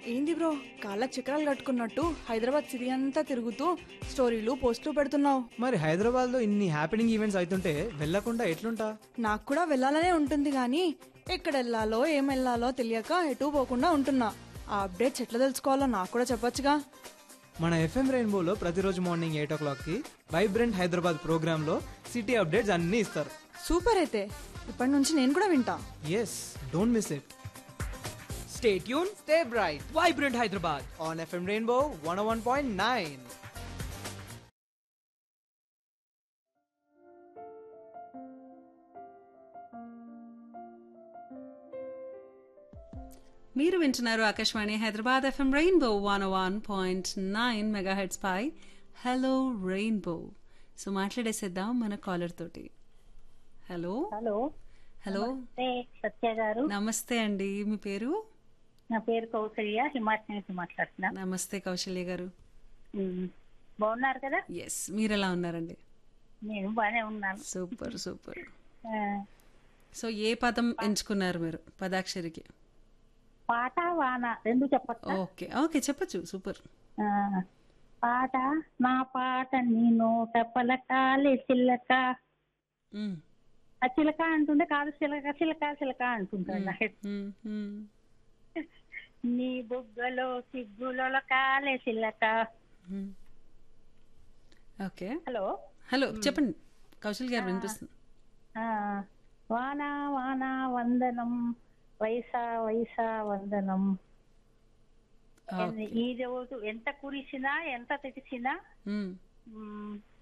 ఏంది బ్రో కాళ్ళకి చక్రాలు కట్టుకున్నట్టు హైదరాబాద్ సిటీ అంతా తిరుగుతూ స్టోరీలు పోస్టులు పెడుతున్నావు మరి హైదరాబాద్ లో ఇన్ని హ్యాపెనింగ్ ఈవెంట్స్ అవుతుంటే వెళ్ళకుండా ఎట్లుంటా నాకు కూడా వెళ్ళాలనే ఉంటుంది కానీ ఎక్కడ వెళ్ళాలో ఏం వెళ్ళాలో తెలియక ఎటు పోకుండా ఉంటున్నా ఆ అప్డేట్స్ ఎట్లా తెలుసుకోవాలో నాకు కూడా చెప్పొచ్చుగా మన ఎఫ్ఎం రెయిన్బోలో ప్రతిరోజు మార్నింగ్ ఎయిట్ ఓ క్లాక్కి వైబ్రెంట్ హైదరాబాద్ ప్రోగ్రాంలో సిటీ అప్డేట్స్ అన్నీ ఇస్తారు సూపర్ అయితే ఇప్పటి నుంచి నేను కూడా వింటా yes don't miss it stay tune stay bright vibrant Hyderabad on FM rainbow one one point nine మీరు వింటున్నారు Akashvani Hyderabad FM rainbow one one point nine mega heads పై హలో రెయిన్బో సో మాట్లాడేసేద్దాం మన కాలర్ తోటి హలో హలో హలో నమస్తే సత్య గారు నమస్తే అండి మీ పేరు నా పేరు కౌసల్య హిమాచల్ నుంచి మాట్లాడుతున్నా నమస్తే కౌశల్య గారు ఉమ్, బాగున్నారు కదా ఎస్ మీరు ఎలా ఉన్నారండి నేను బాగానే ఉన్నాను సూపర్ సూపర్ ఆ, సో ఏ పదం ఎంచుకున్నారు మీరు పదాక్షరికి పాట వాన రెండు చెప్పచ్చా ఓకే ఓకే చెప్పచ్చు సూపర్ ఆ, పాట నా పాట నీ నోట పలకాలే చిల్లక మ్మ్. ఆ చిలక అంటుండే కాదు చిలక చిలక చిలక అంటుంటాడు నా హెడ్. మ్మ్, మ్మ్. నీ బుగ్గలో సిగ్గులో కాలే చిల్లక మ్మ్. ఓకే హలో హలో చెప్పండి కౌశల్ గారు వినిపిస్తుంది ఆ, వాన వాన వందనం వైసా వైసా వందనం ఓకే. ఈ రోజు ఎంత కురిసినా ఎంత తెచ్చినా మ్మ్. మ్,